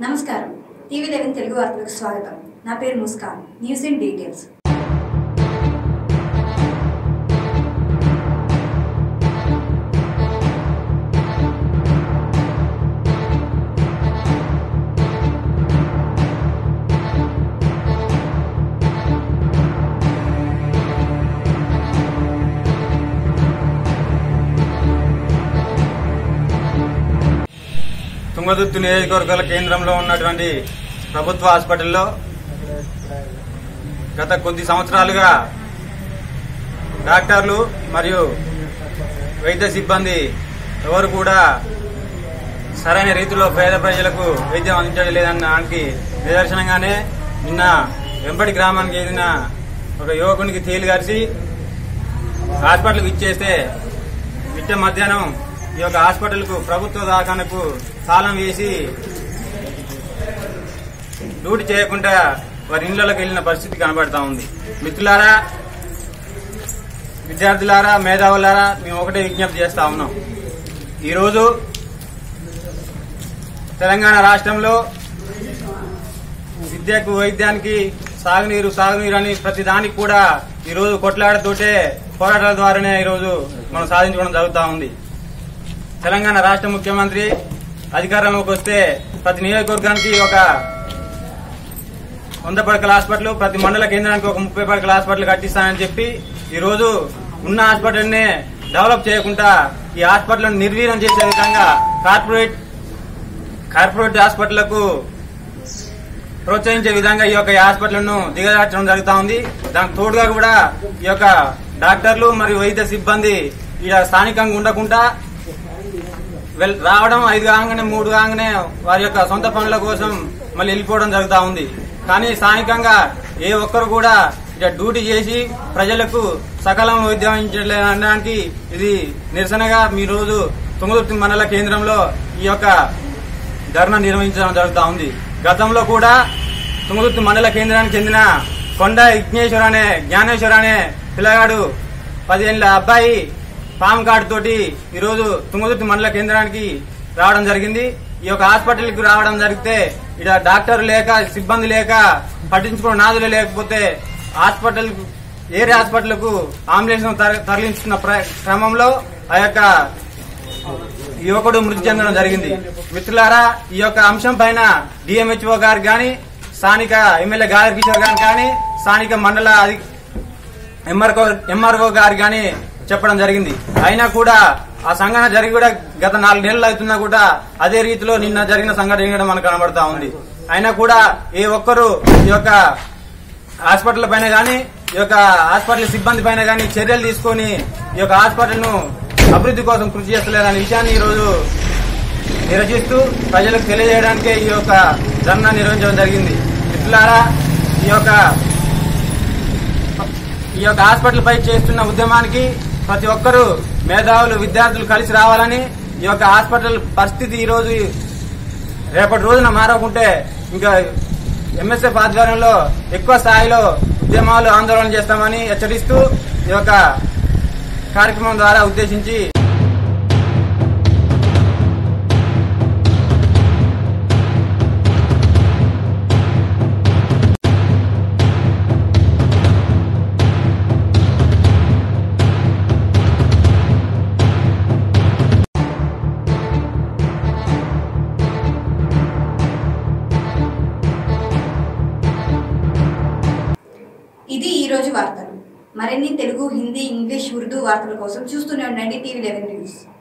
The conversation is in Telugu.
నమస్కారం టీవీ లెవెన్ తెలుగు వార్తలకు స్వాగతం నా పేరు Muskan news in details Thungathurthi నియోజకవర్గాల కేంద్రంలో ఉన్నటువంటి ప్రభుత్వ హాస్పిటల్లో గత కొద్ది సంవత్సరాలుగా డాక్టర్లు మరియు వైద్య సిబ్బంది ఎవరు కూడా సరైన రీతిలో పేద ప్రజలకు వైద్యం అందించడం లేదన్న దానికి నిదర్శనంగానే నిన్న వెంబడి గ్రామానికి చెందిన ఒక యువకునికి తేలి గారిసి హాస్పిటల్కి ఇచ్చేస్తే మిట్ట మధ్యాహ్నం ఈ యొక్క హాస్పిటల్కు ప్రభుత్వ దవాఖానకు తాళం వేసి డ్యూటీ చేయకుండా వారి ఇళ్లలోకి వెళ్లిన పరిస్థితి కనబడతా ఉంది మిత్రులారా విద్యార్థులారా మేధావులారా మేము ఒకటే విజ్ఞప్తి చేస్తా ఉన్నాం ఈరోజు తెలంగాణ రాష్ట్రంలో విద్యకు వైద్యానికి సాగునీరు సాగునీరు అని ప్రతి దానికి కూడా ఈరోజు కొట్లాడతోటే పోరాటాల ద్వారానే ఈరోజు మనం సాధించుకోవడం జరుగుతూ ఉంది తెలంగాణ రాష్ట్ర ముఖ్యమంత్రి అధికారంలోకి వస్తే ప్రతి నియోజకవర్గానికి ఒక వంద పడకల హాస్పిటల్ ప్రతి మండల కేంద్రానికి ఒక ముప్పై పడకల హాస్పిటల్ కట్టిస్తానని చెప్పి ఈ రోజు ఉన్న హాస్పిటల్ని డెవలప్ చేయకుండా ఈ హాస్పిటల్ నిర్వీర్యం చేసే విధంగా కార్పొరేట్ కార్పొరేట్ హాస్పిటళ్లకు ప్రోత్సహించే విధంగా ఈ యొక్క హాస్పిటల్ను దిగజార్చడం జరుగుతా ఉంది దానికి తోడుగా కూడా ఈ యొక్క డాక్టర్లు మరియు వైద్య సిబ్బంది ఇక్కడ స్థానికంగా ఉండకుండా వెల్ రావడం ఐదు కాగానే మూడు కాగానే వారి యొక్క సొంత పనుల కోసం మళ్ళీ వెళ్ళిపోవడం జరుగుతా ఉంది కానీ స్థానికంగా ఏ ఒక్కరు కూడా ఇక్కడ డ్యూటీ చేసి ప్రజలకు సకలం వైద్యం అందించలేదనడానికి ఇది నిరసనగా మీ రోజు తుంగతుర్తి మండల కేంద్రంలో ఈ యొక్క ధర్నా నిర్వహించడం జరుగుతా ఉంది గతంలో కూడా తుంగతుర్తి మండల కేంద్రానికి చెందిన కొండ విఘ్నేశ్వర అనే జ్ఞానేశ్వర అనే పిల్లగాడు పదిహేనుల అబ్బాయి పామ్ కార్డు తోటి ఈరోజు తుంగతుర్తి మండల కేంద్రానికి రావడం జరిగింది ఈ యొక్క హాస్పిటల్ కి రావడం జరిగితే ఇక్కడ డాక్టర్ లేక సిబ్బంది లేక పట్టించుకున్న నాదులు లేకపోతే హాస్పిటల్ ఏరే హాస్పిటల్ కు అంబులెన్స్ తరలించుకున్న ప్ర- క్రమంలో ఆ యొక్క యువకుడు మృతి చెందడం జరిగింది మిత్రులారా ఈ యొక్క అంశం పైన డిఎంహెచ్ఓ గారికి గాని స్థానిక ఎమ్మెల్యే గాలి కిషోర్ గారికి కానీ స్థానిక మండల అధి- ఎంఆర్ఓ ఎంఆర్ఓ గారు గాని చెప్పడం జరిగింది అయినా కూడా ఆ సంఘటన జరిగి కూడా గత నాలుగు నెలలు అవుతున్నా కూడా అదే రీతిలో నిన్న జరిగిన సంఘటన జరగడం మనకు కనబడతా ఉంది అయినా కూడా ఏ ఒక్కరు ఈ యొక్క హాస్పిటల్ పైన గాని ఈ యొక్క హాస్పిటల్ సిబ్బంది పైన గాని చర్యలు తీసుకొని ఈ యొక్క హాస్పిటల్ ను అభివృద్ధి కోసం కృషి చేస్తలేదనే విషయాన్ని ఈ రోజు నిరసిస్తూ ప్రజలకు తెలియజేయడానికే ఈ యొక్క ధర్నా నిర్వహించడం జరిగింది మిత్రులారా ఈ యొక్క ఈ యొక్క హాస్పిటల్ పై చేస్తున్న ఉద్యమానికి ప్రతి ఒక్కరూ మేధావులు విద్యార్థులు కలిసి రావాలని ఈ యొక్క హాస్పిటల్ పరిస్థితి ఈ రోజు రేపటి రోజున మారకుంటే ఇంకా ఎంఎస్ఎఫ్ ఆధ్వర్యంలో ఎక్కువ స్థాయిలో ఉద్యమాలు ఆందోళన చేస్తామని హెచ్చరిస్తూ ఈ యొక్క కార్యక్రమం ద్వారా ఉద్దేశించి ఇది ఈ రోజు వార్తలు మరిన్ని తెలుగు హిందీ ఇంగ్లీష్ ఉర్దూ వార్తల కోసం చూస్తూనే ఉండండి టీవీ లెవెన్ న్యూస్